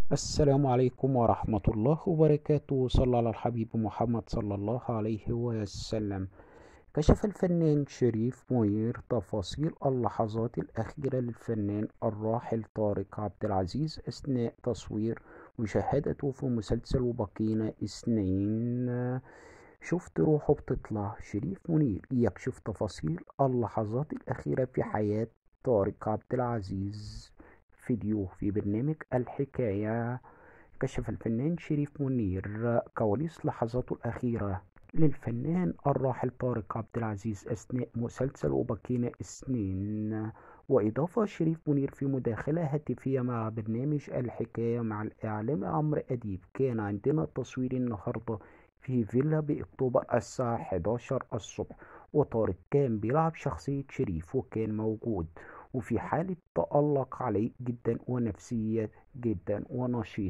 السلام عليكم ورحمة الله وبركاته صلى على الحبيب محمد صلى الله عليه وسلم كشف الفنان شريف منير تفاصيل اللحظات الأخيرة للفنان الراحل طارق عبد العزيز أثناء تصوير مشاهدته في مسلسل وبقينا اثنين شفت روحه بتطلع شريف منير يكشف تفاصيل اللحظات الأخيرة في حياة طارق عبد العزيز فيديو في برنامج الحكاية كشف الفنان شريف منير كواليس لحظاته الأخيرة للفنان الراحل طارق عبد العزيز أثناء مسلسل وبكينا اثنين وإضافة شريف منير في مداخلة هاتفية مع برنامج الحكاية مع الإعلام عمرو أديب كان عندنا تصوير النهاردة في فيلا بأكتوبر الساعة 11 الصبح وطارق كان بيلعب شخصية شريف وكان موجود وفي حالة تألق عليه جدا ونفسية جدا ونشيط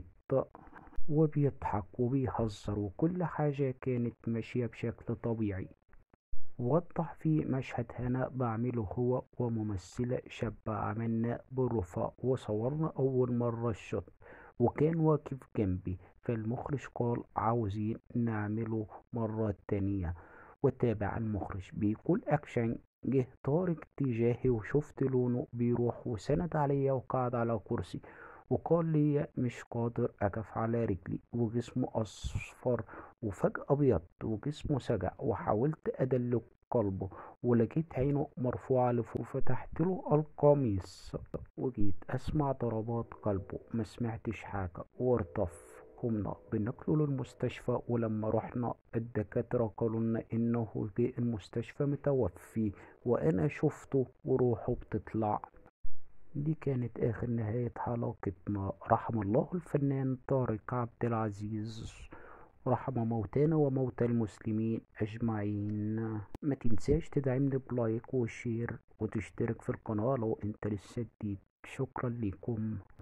وبيضحك وبيهزر وكل حاجة كانت ماشية بشكل طبيعي وضح في مشهد هنا بعمله هو وممثلة شابة عملنا بالرفاق وصورنا أول مرة الشوت وكان واقف جنبي فالمخرج قال عاوزين نعمله مرة تانية وتابع المخرج بيقول أكشن جه طارق تجاهي وشفت لونه بيروح وسند عليا وقعد على كرسي وقال لي مش قادر أقف على رجلي وجسمه أصفر وفجأة أبيض وجسمه سجع وحاولت أدلك قلبه ولقيت عينه مرفوعة لفوق فتحت له القميص وجيت أسمع ضربات قلبه ما سمعتش حاجة وارتف قمنا بنقله للمستشفى ولما رحنا الدكاترة قالوا لنا إنه جه المستشفى متوفي وأنا شفته وروحه بتطلع دي كانت آخر نهاية حلقتنا رحم الله الفنان طارق عبد العزيز رحم موتانا وموتى المسلمين أجمعين ما تنساش تدعمني بلايك وشير وتشترك في القناة لو انت لسه جديد شكرا لكم